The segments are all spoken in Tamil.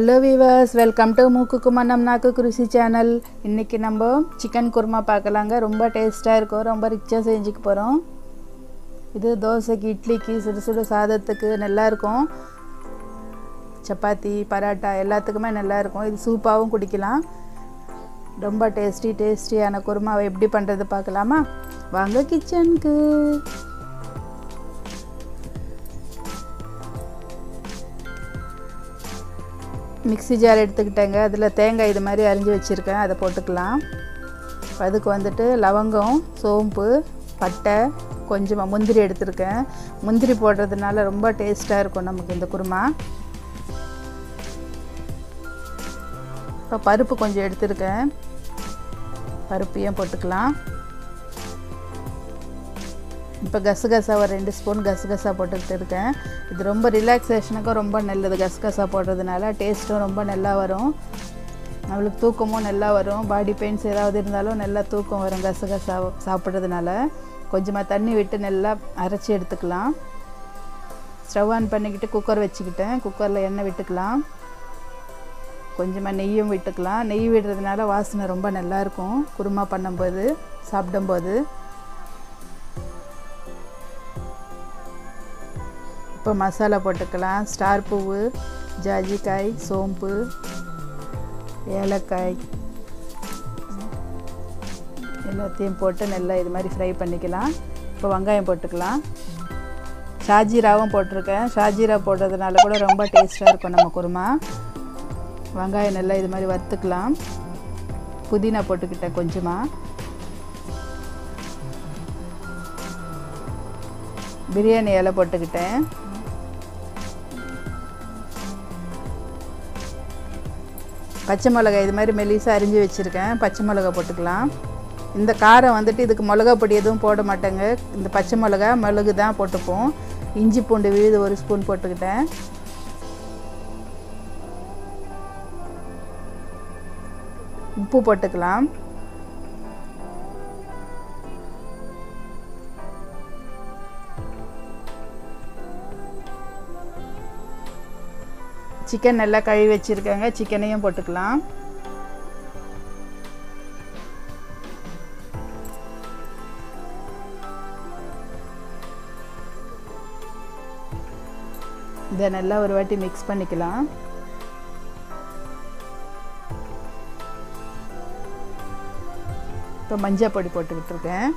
ஹலோ வீவர்ஸ் வெல்கம் டு மூக்கு குமண்ணம் நாக்கு குருசி சேனல் இன்றைக்கி நம்ம சிக்கன் குருமா பார்க்கலாங்க ரொம்ப டேஸ்ட்டாக இருக்கும் ரொம்ப ரிச்சாக செஞ்சுக்க போகிறோம் இது தோசைக்கு இட்லிக்கு சுடு சுடு சாதத்துக்கு நல்லா இருக்கும் சப்பாத்தி பரோட்டா எல்லாத்துக்குமே நல்லா இருக்கும் இது சூப்பாகவும் குடிக்கலாம் ரொம்ப டேஸ்டி டேஸ்டியான குருமாவை எப்படி பண்ணுறது பார்க்கலாமா வாங்க கிச்சனுக்கு மிக்ஸி ஜார் எடுத்துக்கிட்டேங்க அதில் தேங்காய் இது மாதிரி அரிஞ்சு வச்சுருக்கேன் அதை போட்டுக்கலாம் அதுக்கு வந்துட்டு லவங்கம் சோம்பு பட்டை கொஞ்சமாக முந்திரி எடுத்திருக்கேன் முந்திரி போடுறதுனால ரொம்ப டேஸ்ட்டாக இருக்கும் நமக்கு இந்த குருமா இப்போ பருப்பு கொஞ்சம் எடுத்திருக்கேன் பருப்பையும் போட்டுக்கலாம் இப்போ கசகசா ஒரு ரெண்டு ஸ்பூன் கசகசா போட்டுக்கிட்டு இருக்கேன் இது ரொம்ப ரிலாக்ஸேஷனுக்கும் ரொம்ப நல்லது கசகசா போடுறதுனால டேஸ்ட்டும் ரொம்ப நல்லா வரும் நம்மளுக்கு தூக்கமும் நல்லா வரும் பாடி பெயின்ஸ் ஏதாவது இருந்தாலும் நல்லா தூக்கம் வரும் கசகசா சாப்பிட்றதுனால கொஞ்சமாக தண்ணி விட்டு நல்லா அரைச்சி எடுத்துக்கலாம் ஸ்டவ் ஆன் பண்ணிக்கிட்டு குக்கர் வச்சுக்கிட்டேன் குக்கரில் எண்ணெய் விட்டுக்கலாம் கொஞ்சமாக நெய்யும் விட்டுக்கலாம் நெய் விடுறதுனால வாசனை ரொம்ப நல்லாயிருக்கும் குருமா பண்ணும்போது சாப்பிடும்போது இப்போ மசாலா போட்டுக்கலாம் ஸ்டார் பூவு ஜாஜிக்காய் சோம்பு ஏலக்காய் எல்லாத்தையும் போட்டு நல்லா இது மாதிரி ஃப்ரை பண்ணிக்கலாம் இப்போ வெங்காயம் போட்டுக்கலாம் ஷாஜீராவும் போட்டிருக்கேன் ஷாஜீரா போடுறதுனால கூட ரொம்ப டேஸ்ட்டாக இருக்கும் நம்ம குருமா வெங்காயம் நல்லா இது மாதிரி வறுத்துக்கலாம் புதினா போட்டுக்கிட்டேன் கொஞ்சமாக பிரியாணி இலை போட்டுக்கிட்டேன் பச்சை மிளகாய் இது மாதிரி மெலிசாக அரிஞ்சு வச்சுருக்கேன் பச்சை மிளகா போட்டுக்கலாம் இந்த காரம் வந்துட்டு இதுக்கு மிளகா பொடி எதுவும் போட மாட்டேங்க இந்த பச்சை மிளகா மிளகு தான் போட்டுப்போம் இஞ்சி பூண்டு விழுது ஒரு ஸ்பூன் போட்டுக்கிட்டேன் உப்பு போட்டுக்கலாம் சிக்கன் நல்லா கழுவி வச்சுருக்கேங்க சிக்கனையும் போட்டுக்கலாம் இதை நல்லா ஒரு வாட்டி மிக்ஸ் பண்ணிக்கலாம் இப்போ மஞ்சள் பொடி போட்டுக்கிட்டு இருக்கேன்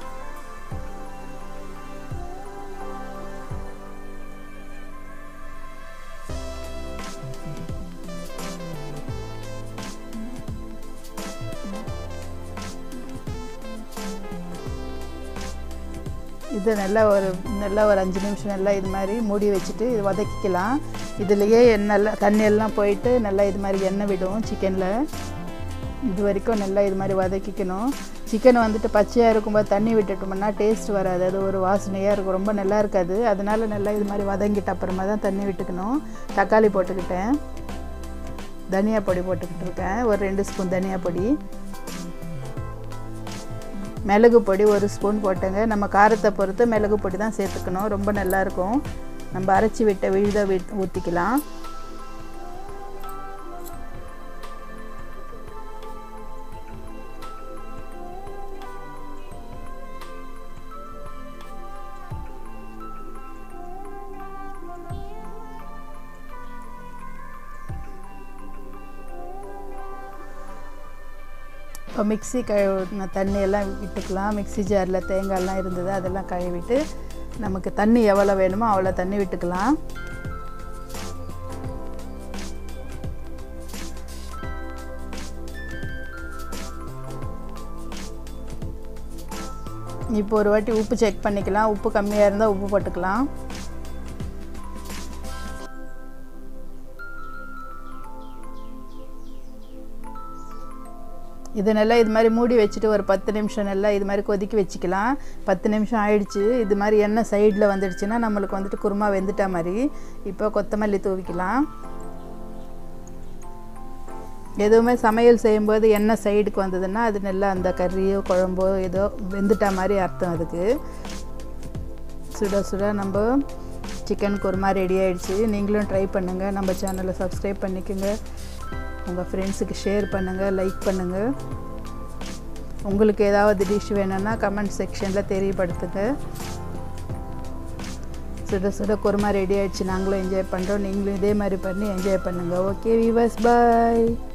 இது நல்லா ஒரு நல்லா ஒரு அஞ்சு நிமிஷம் நல்லா இது மாதிரி மூடி வச்சுட்டு இது வதக்கிக்கலாம் இதுலேயே நல்லா தண்ணியெல்லாம் போயிட்டு நல்லா இது மாதிரி எண்ணெய் விடும் சிக்கனில் இது வரைக்கும் நல்லா இது மாதிரி வதக்கிக்கணும் சிக்கன் வந்துட்டு பச்சையாக இருக்கும்போது தண்ணி விட்டுட்டோம்னா டேஸ்ட் வராது அது ஒரு வாசனையாக இருக்கும் ரொம்ப நல்லா இருக்காது அதனால நல்லா இது மாதிரி வதங்கிட்ட அப்புறமா தான் தண்ணி விட்டுக்கணும் தக்காளி போட்டுக்கிட்டேன் தனியா பொடி போட்டுக்கிட்டு இருக்கேன் ஒரு ரெண்டு ஸ்பூன் தனியா பொடி மிளகு பொடி ஒரு ஸ்பூன் போட்டேங்க நம்ம காரத்தை பொறுத்து மிளகு பொடி தான் சேர்த்துக்கணும் ரொம்ப நல்லாயிருக்கும் நம்ம அரைச்சி விட்ட விழுத ஊற்றிக்கலாம் இப்போ மிக்சி கழுவின தண்ணியெல்லாம் விட்டுக்கலாம் மிக்சி ஜாரில் தேங்காயெல்லாம் இருந்தது அதெல்லாம் கழுவிட்டு நமக்கு தண்ணி எவ்வளோ வேணுமோ அவ்வளோ தண்ணி விட்டுக்கலாம் இப்போ ஒரு வாட்டி உப்பு செக் பண்ணிக்கலாம் உப்பு கம்மியாக இருந்தால் உப்பு போட்டுக்கலாம் இது நல்லா இது மாதிரி மூடி வச்சுட்டு ஒரு பத்து நிமிஷம் நல்லா இது மாதிரி கொதிக்க வச்சுக்கலாம் பத்து நிமிஷம் ஆயிடுச்சு இது மாதிரி எண்ணெய் சைடில் வந்துடுச்சுன்னா நம்மளுக்கு வந்துட்டு குருமா வெந்துட்டா மாதிரி இப்போ கொத்தமல்லி தூவிக்கலாம் எதுவுமே சமையல் செய்யும்போது எண்ணெய் சைடுக்கு வந்ததுன்னா அது நல்லா அந்த கறியோ குழம்போ ஏதோ வெந்துட்டா மாதிரி அர்த்தம் அதுக்கு சுட சுட நம்ம சிக்கன் குருமா ரெடி ஆயிடுச்சு நீங்களும் ட்ரை பண்ணுங்கள் நம்ம சேனலை சப்ஸ்கிரைப் பண்ணிக்கோங்க உங்கள் ஃப்ரெண்ட்ஸுக்கு ஷேர் பண்ணுங்கள் லைக் பண்ணுங்கள் உங்களுக்கு ஏதாவது டிஷ் வேணும்னா கமெண்ட் செக்ஷனில் தெரியப்படுத்துங்க சுட சுட குருமா ரெடி ஆயிடுச்சு நாங்களும் என்ஜாய் பண்ணுறோம் நீங்களும் இதே மாதிரி பண்ணி என்ஜாய் பண்ணுங்கள் ஓகே விவஸ் பாய்